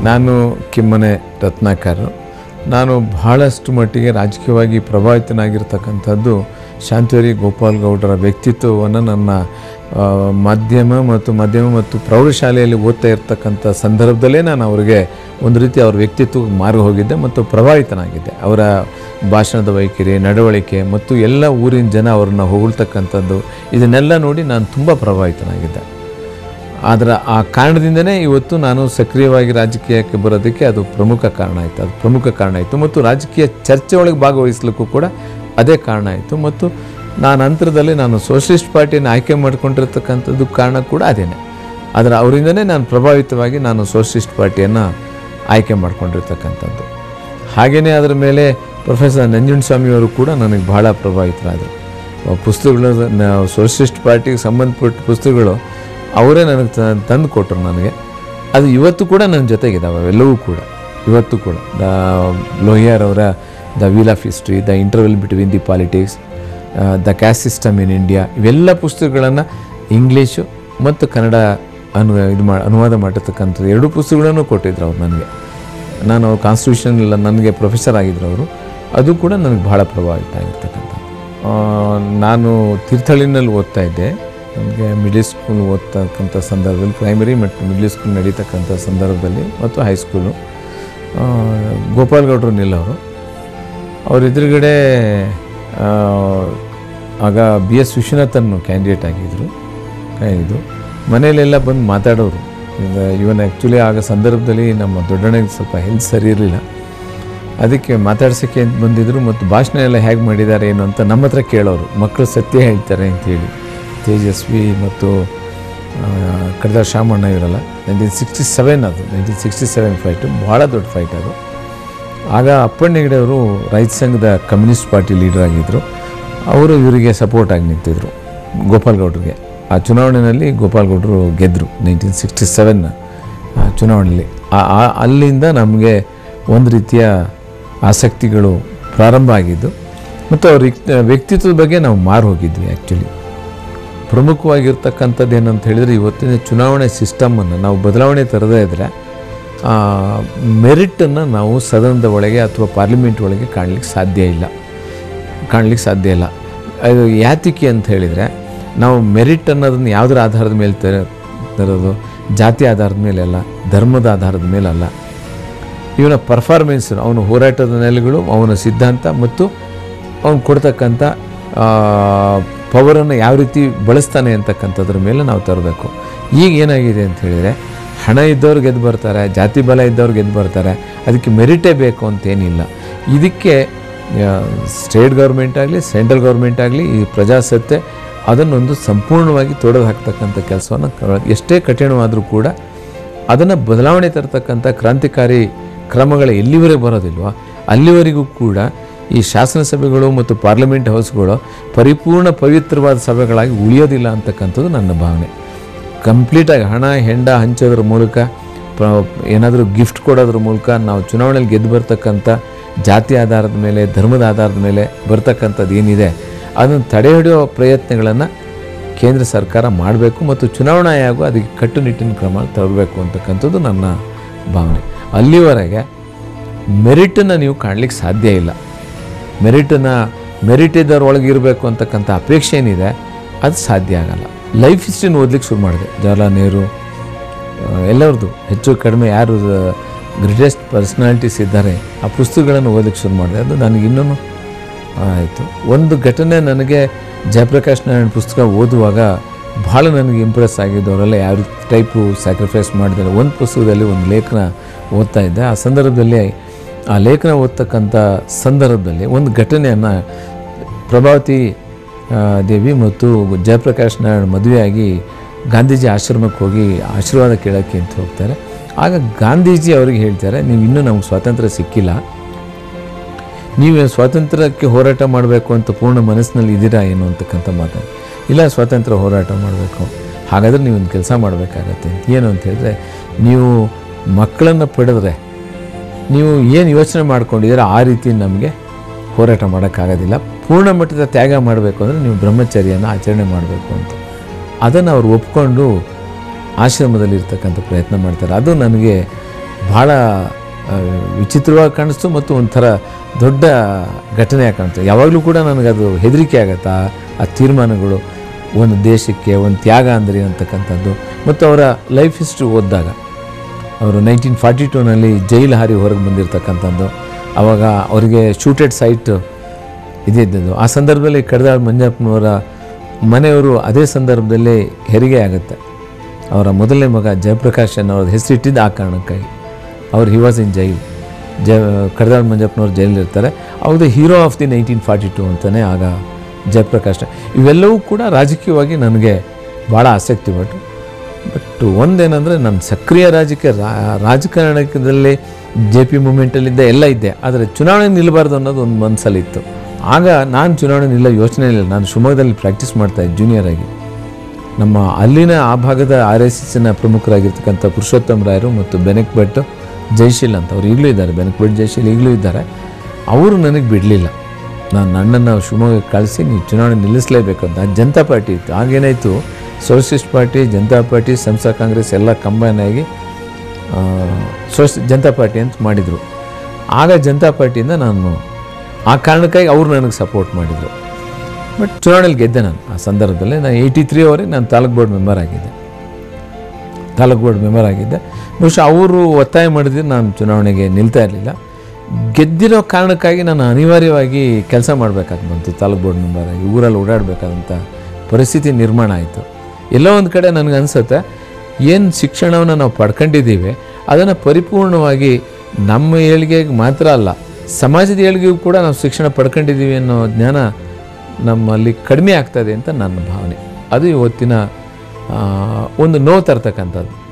ನಾನು ಕಿಮ್ಮನೆ ರತ್ನಾಕರ್ ನಾನು ಬಹಳಷ್ಟು ಮಟ್ಟಿಗೆ ರಾಜಕೀಯವಾಗಿ ಪ್ರಭಾವಿತನಾಗಿರ್ತಕ್ಕಂಥದ್ದು ಶಾಂತೇರಿ ಗೋಪಾಲ್ ಗೌಡರ ವ್ಯಕ್ತಿತ್ವವನ್ನು ನನ್ನ ಆ, ಮಾಧ್ಯಮ ಮತ್ತು ಮಾಧ್ಯಮ ಮತ್ತು ಪ್ರೌಢಶಾಲೆಯಲ್ಲಿ ಓದ್ತಾ ಇರ್ತಕ್ಕಂಥ ಸಂದರ್ಭದಲ್ಲೇ ನಾನು ಅವರಿಗೆ ಒಂದು ರೀತಿ ಅವ್ರ ವ್ಯಕ್ತಿತ್ವಕ್ಕೆ ಮಾರು ಹೋಗಿದ್ದೆ ಮತ್ತು ಪ್ರಭಾವಿತನಾಗಿದ್ದೆ ಅವರ ಭಾಷಣದ ವೈಖರಿ ನಡವಳಿಕೆ ಮತ್ತು ಎಲ್ಲ ಊರಿನ ಜನ ಅವ್ರನ್ನ ಹೊಗಳ್ತಕ್ಕಂಥದ್ದು ಇದನ್ನೆಲ್ಲ ನೋಡಿ ನಾನು ತುಂಬ ಪ್ರಭಾವಿತನಾಗಿದ್ದೆ ಅದರ ಆ ಕಾರಣದಿಂದನೇ ಇವತ್ತು ನಾನು ಸಕ್ರಿಯವಾಗಿ ರಾಜಕೀಯಕ್ಕೆ ಬರೋದಕ್ಕೆ ಅದು ಪ್ರಮುಖ ಕಾರಣ ಆಯಿತು ಅದು ಪ್ರಮುಖ ಕಾರಣ ಆಯಿತು ಮತ್ತು ರಾಜಕೀಯ ಚರ್ಚೆ ಒಳಗೆ ಭಾಗವಹಿಸಲಿಕ್ಕೂ ಕೂಡ ಅದೇ ಕಾರಣ ಆಯಿತು ಮತ್ತು ನಾನು ನಂತರದಲ್ಲಿ ನಾನು ಸೋಷಲಿಸ್ಟ್ ಪಾರ್ಟಿಯನ್ನು ಆಯ್ಕೆ ಮಾಡ್ಕೊಂಡಿರ್ತಕ್ಕಂಥದ್ದು ಕಾರಣ ಕೂಡ ಅದೇನೆ ಅದರ ಅವರಿಂದನೇ ನಾನು ಪ್ರಭಾವಿತವಾಗಿ ನಾನು ಸೋಷಲಿಸ್ಟ್ ಪಾರ್ಟಿಯನ್ನು ಆಯ್ಕೆ ಮಾಡ್ಕೊಂಡಿರ್ತಕ್ಕಂಥದ್ದು ಹಾಗೆಯೇ ಅದರ ಮೇಲೆ ಪ್ರೊಫೆಸರ್ ನಂಜುಂಡಸ್ವಾಮಿಯವರು ಕೂಡ ನನಗೆ ಬಹಳ ಪ್ರಭಾವಿತರಾದರು ಆ ಪುಸ್ತಕಗಳು ನಾವು ಸೋಷಲಿಸ್ಟ್ ಪಾರ್ಟಿಗೆ ಸಂಬಂಧಪಟ್ಟ ಪುಸ್ತಕಗಳು ಅವರೇ ನನಗೆ ತ- ತಂದು ಕೊಟ್ಟರು ನನಗೆ ಅದು ಇವತ್ತು ಕೂಡ ನನ್ನ ಜೊತೆಗಿದ್ದಾವೆ ಅವೆಲ್ಲವೂ ಕೂಡ ಇವತ್ತು ಕೂಡ ದ ಲೋಹಿಯಾರ್ ಅವರ the wheel of history the interval between the politics the caste system in India ಇವೆಲ್ಲ ಪುಸ್ತಕಗಳನ್ನು ಇಂಗ್ಲೀಷು ಮತ್ತು ಕನ್ನಡ ಅನು ಇದು ಮಾ ಅನುವಾದ ಮಾಡಿರ್ತಕ್ಕಂಥದ್ದು ಎರಡೂ ಪುಸ್ತಕಗಳನ್ನು ಕೊಟ್ಟಿದ್ರು ಅವ್ರು ನನಗೆ ನಾನು ಅವ್ರ ಕಾನ್ಸ್ಟಿಟ್ಯೂಷನ್ ನನಗೆ ಪ್ರೊಫೆಸರ್ ಆಗಿದ್ರು ಅವರು ಅದು ಕೂಡ ನನಗೆ ಬಹಳ ಪ್ರಭಾವಿತ ಆಗಿರ್ತಕ್ಕಂಥದ್ದು ಆ, ನಾನು ತೀರ್ಥಹಳ್ಳಿನಲ್ಲಿ ಓದ್ತಾ ಇದ್ದೆ ನನಗೆ ಮಿಡ್ಲ್ ಸ್ಕೂಲ್ ಓದ್ತಕ್ಕಂಥ ಸಂದರ್ಭದಲ್ಲಿ ಪ್ರೈಮರಿ ಮತ್ತು ಮಿಡ್ಲ್ ಸ್ಕೂಲ್ ನಡೀತಕ್ಕಂಥ ಸಂದರ್ಭದಲ್ಲಿ ಮತ್ತು ಹೈಸ್ಕೂಲು ಆ, ಗೋಪಾಲ್ ಗೌಡ್ರು ನಿಲ್ಲವರು ಅವ್ರ ಎದುರುಗಡೆ ಆ, ಆಗ ಬಿ ಎಸ್ ವಿಶ್ವನಾಥನ್ ಕ್ಯಾಂಡಿಡೇಟ್ ಆಗಿದ್ದರು ಇದು ಮನೆಯಲ್ಲೆಲ್ಲ ಬಂದು ಮಾತಾಡೋರು ಈಗ ಇವನ್ ಆ್ಯಕ್ಚುಲಿ ಆಗ ಸಂದರ್ಭದಲ್ಲಿ ನಮ್ಮ ದೊಡ್ಡಣ್ಣಗೆ ಸ್ವಲ್ಪ ಹೆಲ್ತ್ ಸರಿ ಇರಲಿಲ್ಲ ಅದಕ್ಕೆ ಮಾತಾಡ್ಸೋಕ್ಕೆ ಅಂತ ಬಂದಿದ್ದರು ಮತ್ತು ಭಾಷಣ ಎಲ್ಲ ಹೇಗೆ ಮಾಡಿದ್ದಾರೆ ಏನು ಅಂತ ನಮ್ಮ ಹತ್ರ ಕೇಳೋರು ಮಕ್ಕಳು ಸತ್ಯ ಹೇಳ್ತಾರೆ ಅಂತೇಳಿ ತೇಜಸ್ವಿ ಮತ್ತು ಆ, ಕಡ್ದ ಶಾಮಣ್ಣ ಇವರೆಲ್ಲ ನೈನ್ಟೀನ್ ಸಿಕ್ಸ್ಟಿ ಸೆವೆನ್ ಅದು ನೈನ್ಟೀನ್ ಸಿಕ್ಸ್ಟಿ ಸೆವೆನ್ ಫೈಟು ಭಾಳ ದೊಡ್ಡ ಫೈಟ್ ಅದು ಆಗ ಅಪ್ಪಣ್ಣ ಹೆಗಡೆ ಅವರು ರೈತ ಸಂಘದ ಕಮ್ಯುನಿಸ್ಟ್ ಪಾರ್ಟಿ ಲೀಡರ್ ಆಗಿದ್ದರು ಅವರು ಇವರಿಗೆ ಸಪೋರ್ಟ್ ಆಗಿ ನಿಂತಿದ್ರು ಗೋಪಾಲ್ ಗೌಡ್ರಿಗೆ ಆ ಚುನಾವಣೆಯಲ್ಲಿ ಗೋಪಾಲ್ ಗೌಡರು ಗೆದ್ದರು ನೈನ್ಟೀನ್ ಸಿಕ್ಸ್ಟಿ ಸೆವೆನ್ನ ಚುನಾವಣೆಯಲ್ಲಿ ಆ- ಆ- ಅಲ್ಲಿಂದ ನಮಗೆ ಒಂದು ರೀತಿಯ ಆಸಕ್ತಿಗಳು ಪ್ರಾರಂಭ ಆಗಿದ್ದು ಮತ್ತು ಅವ್ರ ವ್ಯಕ್ತಿ- ವ್ಯಕ್ತಿತ್ವದ ಬಗ್ಗೆ ನಾವು ಮಾರು ಹೋಗಿದ್ವಿ ಆ್ಯಕ್ಚುಲಿ ಪ್ರಮುಖವಾಗಿರ್ತಕ್ಕಂಥದ್ದು ಏನಂತ ಹೇಳಿದರೆ ಇವತ್ತಿನ ಚುನಾವಣೆ ಸಿಸ್ಟಮನ್ನು ನಾವು ಬದಲಾವಣೆ ತರದೇ ಇದ್ದರೆ ಮೆರಿಟನ್ನು ನಾವು ಸದನದ ಒಳಗೆ ಅಥವಾ ಪಾರ್ಲಿಮೆಂಟ್ ಒಳಗೆ ಕಾಣಲಿಕ್ಕೆ ಸಾಧ್ಯ ಇಲ್ಲ ಕಾಣಲಿಕ್ಕೆ ಸಾಧ್ಯ ಇಲ್ಲ ಅದು ಯಾತಿಕೆ ಅಂತ ಹೇಳಿದರೆ ನಾವು ಮೆರಿಟ್ ಅನ್ನೋದನ್ನು ಯಾವುದರ ಆಧಾರದ ಮೇಲೆ ತರ ತರೋದು ಜಾತಿ ಆಧಾರದ ಮೇಲೆ ಅಲ್ಲ ಧರ್ಮದ ಆಧಾರದ ಮೇಲೆ ಅಲ್ಲ ಇವನ ಪರ್ಫಾರ್ಮೆನ್ಸ್ ಅವನ ಹೋರಾಟದ ನೆಲೆಗಳು ಅವನ ಸಿದ್ಧಾಂತ ಮತ್ತು ಅವನು ಕೊಡ್ತಕ್ಕಂಥ ಪವರನ್ನು ಯಾವ ರೀತಿ ಬಳಸ್ತಾನೆ ಅಂತಕ್ಕಂಥದ್ರ ಮೇಲೆ ನಾವು ತರಬೇಕು ಈಗ ಏನಾಗಿದೆ ಅಂತ ಹೇಳಿದರೆ ಹಣ ಇದ್ದವ್ರು ಗೆದ್ದು ಬರ್ತಾರೆ ಜಾತಿ ಬಲ ಇದ್ದವ್ರು ಗೆದ್ದು ಬರ್ತಾರೆ ಅದಕ್ಕೆ ಮೆರಿಟೇ ಬೇಕು ಅಂತೇನಿಲ್ಲ ಇದಕ್ಕೆ ಸ್ಟೇಟ್ ಗೌರ್ಮೆಂಟ್ ಆಗಲಿ ಸೆಂಟ್ರಲ್ ಗೌರ್ಮೆಂಟ್ ಆಗಲಿ ಈ ಪ್ರಜಾಸತ್ತೆ ಅದನ್ನೊಂದು ಸಂಪೂರ್ಣವಾಗಿ ತೊಡೆದು ಹಾಕ್ತಕ್ಕಂಥ ಕೆಲಸವನ್ನು ಎಷ್ಟೇ ಕಠಿಣವಾದರೂ ಕೂಡ ಅದನ್ನು ಬದಲಾವಣೆ ತರತಕ್ಕಂಥ ಕ್ರಾಂತಿಕಾರಿ ಕ್ರಮಗಳು ಎಲ್ಲಿವರೆಗೆ ಬರೋದಿಲ್ವೋ ಅಲ್ಲಿವರೆಗೂ ಕೂಡ ಈ ಶಾಸನ ಸಭೆಗಳು ಮತ್ತು ಪಾರ್ಲಿಮೆಂಟ್ ಹೌಸ್ಗಳು ಪರಿಪೂರ್ಣ ಪವಿತ್ರವಾದ ಸಭೆಗಳಾಗಿ ಉಳಿಯೋದಿಲ್ಲ ಅಂತಕ್ಕಂಥದ್ದು ನನ್ನ ಭಾವನೆ ಕಂಪ್ಲೀಟಾಗಿ ಹಣ ಹೆಂಡ ಹಂಚೋದ್ರ ಮೂಲಕ ಪ್ರ- ಏನಾದರೂ ಗಿಫ್ಟ್ ಕೊಡೋದ್ರ ಮೂಲಕ ನಾವು ಚುನಾವಣೆಯಲ್ಲಿ ಗೆದ್ದು ಬರ್ತಕ್ಕಂಥ ಜಾತಿ ಆಧಾರದ ಮೇಲೆ ಧರ್ಮದ ಆಧಾರದ ಮೇಲೆ ಬರ್ತಕ್ಕಂಥದ್ದು ಏನಿದೆ ಅದನ್ನು ತಡೆ ಹಿಡಿಯೋ ಪ್ರಯತ್ನಗಳನ್ನು ಕೇಂದ್ರ ಸರ್ಕಾರ ಮಾಡಬೇಕು ಮತ್ತು ಚುನಾವಣಾ ಆಯೋಗ ಅದಕ್ಕೆ ಕಟ್ಟುನಿಟ್ಟಿನ ಕ್ರಮ ತರಬೇಕು ಅಂತಕ್ಕಂಥದ್ದು ನನ್ನ ಭಾವನೆ ಅಲ್ಲಿವರೆಗೆ ಮೆರಿಟನ್ನು ನೀವು ಕಾಣಲಿಕ್ಕೆ ಸಾಧ್ಯ ಇಲ್ಲ ಮೆರಿಟನ್ನು ಮೆರಿಟ್ ಇದ್ದವ್ರ ಒಳಗೆ ಇರಬೇಕು ಅಂತಕ್ಕಂಥ ಅಪೇಕ್ಷೆ ಏನಿದೆ ಅದು ಸಾಧ್ಯ ಆಗಲ್ಲ ಲೈಫ್ ಹಿಸ್ಟ್ರಿನ ಓದ್ಲಿಕ್ಕೆ ಶುರು ಮಾಡಿದೆ ಜವಾಹರ್ಲಾಲ್ ನೆಹರು ಆ, ಎಲ್ಲರದ್ದು ಹೆಚ್ಚು ಕಡಿಮೆ ಯಾರು ಗ್ರೇಟೆಸ್ಟ್ ಪರ್ಸ್ನಾಲಿಟೀಸ್ ಇದ್ದಾರೆ ಆ ಪುಸ್ತಕಗಳನ್ನು ಓದಲಿಕ್ಕೆ ಶುರು ಮಾಡಿದೆ ಅದು ನನಗೆ ಇನ್ನೂ ಆಯಿತು ಒಂದು ಘಟನೆ ನನಗೆ ಜಯಪ್ರಕಾಶ್ ನಾರಾಯಣ್ ಪುಸ್ತಕ ಓದುವಾಗ ಭಾಳ ನನಗೆ ಇಂಪ್ರೆಸ್ ಆಗಿದ್ದವರೆಲ್ಲ ಯಾವ ಟೈಪು ಸ್ಯಾಕ್ರಿಫೈಸ್ ಮಾಡಿದ್ದಾರೆ ಒಂದು ಪುಸ್ತಕದಲ್ಲಿ ಒಂದು ಲೇಖನ ಓದ್ತಾ ಇದ್ದೆ ಆ ಸಂದರ್ಭದಲ್ಲಿ ಆ ಲೇಖನ ಓದ್ತಕ್ಕಂಥ ಸಂದರ್ಭದಲ್ಲಿ ಒಂದು ಘಟನೆಯನ್ನು ಪ್ರಭಾವತಿ ಆ, ದೇವಿ ಮತ್ತು ಜಯಪ್ರಕಾಶ್ ನಾರಾಯಣ್ ಮದುವೆಯಾಗಿ ಗಾಂಧೀಜಿ ಆಶ್ರಮಕ್ಕೆ ಹೋಗಿ ಆಶೀರ್ವಾದ ಕೇಳೋಕ್ಕೆ ಅಂತ ಹೋಗ್ತಾರೆ ಆಗ ಗಾಂಧೀಜಿ ಅವರಿಗೆ ಹೇಳ್ತಾರೆ ನೀವು ಇನ್ನೂ ನಮ್ಗೆ ಸ್ವಾತಂತ್ರ್ಯ ಸಿಕ್ಕಿಲ್ಲ ನೀವು ಸ್ವಾತಂತ್ರ್ಯಕ್ಕೆ ಹೋರಾಟ ಮಾಡಬೇಕು ಅಂತ ಪೂರ್ಣ ಮನಸ್ಸಿನಲ್ಲಿ ಇದ್ದೀರಾ ಏನು ಅಂತಕ್ಕಂಥ ಮಾತು ಇಲ್ಲ ಸ್ವಾತಂತ್ರ್ಯ ಹೋರಾಟ ಮಾಡಬೇಕು ಹಾಗಾದರೆ ನೀವು ಒಂದು ಕೆಲಸ ಮಾಡಬೇಕಾಗತ್ತೆ ಏನು ಅಂತ ಹೇಳಿದ್ರೆ ನೀವು ಮಕ್ಕಳನ್ನು ಪಡೆದ್ರೆ ನೀವು ಏನು ಯೋಚನೆ ಮಾಡ್ಕೊಂಡಿದ್ದೀರ ಆ ರೀತಿ ನಮಗೆ ಹೋರಾಟ ಮಾಡೋಕ್ಕಾಗೋದಿಲ್ಲ ಪೂರ್ಣ ಮಟ್ಟದ ತ್ಯಾಗ ಮಾಡಬೇಕು ಅಂದರೆ ನೀವು ಬ್ರಹ್ಮಚರ್ಯನ ಆಚರಣೆ ಮಾಡಬೇಕು ಅಂತ ಅದನ್ನು ಅವ್ರು ಒಪ್ಕೊಂಡು ಆಶ್ರಮದಲ್ಲಿ ಇರ್ತಕ್ಕಂಥ ಪ್ರಯತ್ನ ಮಾಡ್ತಾರೆ ಅದು ನನಗೆ ಭಾಳ ಆ, ವಿಚಿತ್ರವಾಗಿ ಕಾಣಿಸ್ತು ಮತ್ತು ಒಂಥರ ದೊಡ್ಡ ಘಟನೆಯಾಗಿ ಕಾಣ್ತು ಯಾವಾಗಲೂ ಕೂಡ ನನಗದು ಹೆದರಿಕೆ ಆಗತ್ತೆ ಆ- ಆ ತೀರ್ಮಾನಗಳು ಒಂದು ದೇಶಕ್ಕೆ ಒಂದು ತ್ಯಾಗ ಅಂದರೆ ಅಂತಕ್ಕಂಥದ್ದು ಮತ್ತು ಅವರ ಲೈಫ್ ಹಿಸ್ಟ್ರಿ ಓದಿದಾಗ ಅವರು ನೈನ್ಟೀನ್ ಫಾರ್ಟಿ ಟೂನಲ್ಲಿ ಜೈಲು ಹಾರಿ ಹೊರಗೆ ಬಂದಿರತಕ್ಕಂಥದ್ದು ಆವಾಗ ಅವರಿಗೆ ಶೂಟೆಡ್ ಸೈಟ್ ಇದ್ದಿದ್ದದು ಆ ಸಂದರ್ಭದಲ್ಲಿ ಕಡದಾಳ್ ಮಂಜಪ್ಪನವರ ಮನೆಯವರು ಅದೇ ಸಂದರ್ಭದಲ್ಲಿ ಹೆರಿಗೆ ಆಗುತ್ತೆ ಅವರ ಮೊದಲನೇ ಮಗ ಜಯಪ್ರಕಾಶ್ ಅನ್ನೋರ ಹೆಸರಿಟ್ಟಿದ್ದು ಆ ಕಾರಣಕ್ಕಾಗಿ ಅವ್ರು ಹಿ ವಾಸ್ ಇನ್ ಜೈಲ್ ಜ ಕಡದಾಳ್ ಮಂಜಪ್ಪನವ್ರು ಜೈಲಿರ್ತಾರೆ ಅವ್ರದ್ದು hero of the nineteen forty two ಅಂತಲೇ ಆಗ ಜಯಪ್ರಕಾಶ್ ಇವೆಲ್ಲವೂ ಕೂಡ ರಾಜಕೀಯವಾಗಿ ನನಗೆ ಭಾಳ ಆಸಕ್ತಿ ಪಟ್ಟು ಬಟ್ ಒಂದೇನೆಂದರೆ ನಾನು ಸಕ್ರಿಯ ರಾಜಕೀಯ ರಾ- ರಾಜಕಾರಣದಲ್ಲಿ ಜೆ ಪಿ ಮೂಮೆಂಟಲ್ಲಿದ್ದೆ ಎಲ್ಲ ಇದ್ದೆ ಆದರೆ ಚುನಾವಣೆ ನಿಲ್ಲಬಾರ್ದು ಅನ್ನೋದು ಒಂದು ಮನಸ್ಸಲ್ಲಿತ್ತು ಆಗ ನಾನು ಚುನಾವಣೆ ನಿಲ್ಲೋ ಯೋಚನೆ ಇಲ್ಲ ನಾನು ಶಿವಮೊಗ್ಗದಲ್ಲಿ ಪ್ರಾಕ್ಟೀಸ್ ಮಾಡ್ತಾಯಿದ್ದೆ ಜೂನಿಯರ್ ಆಗಿ ನಮ್ಮ ಅಲ್ಲಿನ ಆ ಭಾಗದ ಆರ್ ಎಸ್ ಎಸ್ಸಿನ ಪ್ರಮುಖರಾಗಿರ್ತಕ್ಕಂಥ ಪುರುಷೋತ್ತಮ ರಾಯರು ಮತ್ತು ಬೆನಕ್ ಭಟ್ ಜೈಶೀಲ್ ಅಂತ ಅವ್ರು ಈಗಲೂ ಇದ್ದಾರೆ ಬೆನಕ್ ಭಟ್ ಜೈಶೀಲ್ ಈಗಲೂ ಇದ್ದಾರೆ ಅವರು ನನಗೆ ಬಿಡಲಿಲ್ಲ ನಾನು ನನ್ನನ್ನು ಶಿವಮೊಗ್ಗಕ್ಕೆ ಕಳಿಸಿ ನೀವು ಚುನಾವಣೆ ನಿಲ್ಲಿಸಲೇಬೇಕು ಅಂತ ಅದು ಜನತಾ ಪಾರ್ಟಿ ಇತ್ತು ಆಗೇನಾಯಿತು ಸೋಷಲಿಸ್ಟ್ ಪಾರ್ಟಿ ಜನತಾ ಪಾರ್ಟಿ ಸಂಸಾ ಕಾಂಗ್ರೆಸ್ ಎಲ್ಲ ಕಂಬೈನ್ ಆಗಿ ಆ, ಸೋಷ ಜನತಾ ಪಾರ್ಟಿ ಅಂತ ಮಾಡಿದರು ಆಗ ಜನತಾ ಪಾರ್ಟಿಯಿಂದ ನಾನು ಆ ಕಾರಣಕ್ಕಾಗಿ ಅವರು ನನಗೆ ಸಪೋರ್ಟ್ ಮಾಡಿದರು ಬಟ್ ಚುನಾವಣೆಯಲ್ಲಿ ಗೆದ್ದೆ ನಾನು ಆ ಸಂದರ್ಭದಲ್ಲಿ ನಾನು ಏಯ್ಟಿ ತ್ರೀವರೆಗೆ ನಾನು ತಾಲೂಕು ಬೋರ್ಡ್ ಮೆಂಬರ್ ಆಗಿದ್ದೆ ತಾಲೂಕು ಬೋರ್ಡ್ ಮೆಂಬರ್ ಆಗಿದ್ದೆ ಬಹುಶಃ ಅವರು ಒತ್ತಾಯ ಮಾಡಿದ್ರೆ ನಾನು ಚುನಾವಣೆಗೆ ನಿಲ್ತಾ ಇರಲಿಲ್ಲ ಗೆದ್ದಿರೋ ಕಾರಣಕ್ಕಾಗಿ ನಾನು ಅನಿವಾರ್ಯವಾಗಿ ಕೆಲಸ ಮಾಡಬೇಕಾಗಿ ಬಂತು ತಾಲೂಕು ಬೋರ್ಡ್ ಮೆಂಬರ್ ಆಗಿ ಊರಲ್ಲಿ ಓಡಾಡಬೇಕಾದಂಥ ಪರಿಸ್ಥಿತಿ ನಿರ್ಮಾಣ ಆಯಿತು ಎಲ್ಲೋ ಒಂದು ಕಡೆ ನನಗೆ ಅನಿಸುತ್ತೆ ಏನು ಶಿಕ್ಷಣವನ್ನು ನಾವು ಪಡ್ಕೊಂಡಿದ್ದೀವಿ ಅದನ್ನು ಪರಿಪೂರ್ಣವಾಗಿ ನಮ್ಮ ಏಳಿಗೆಗೆ ಮಾತ್ರ ಅಲ್ಲ ಸಮಾಜದ ಏಳಿಗೆಗೂ ಕೂಡ ನಾವು ಶಿಕ್ಷಣ ಪಡ್ಕೊಂಡಿದ್ದೀವಿ ಅನ್ನೋ ಜ್ಞಾನ ನಮ್ಮಲ್ಲಿ ಕಡಿಮೆ ಆಗ್ತದೆ ಅಂತ ನನ್ನ ಭಾವನೆ ಅದು ಇವತ್ತಿನ ಆ, ಒಂದು ನೋವು ತರ್ತಕ್ಕಂಥದ್ದು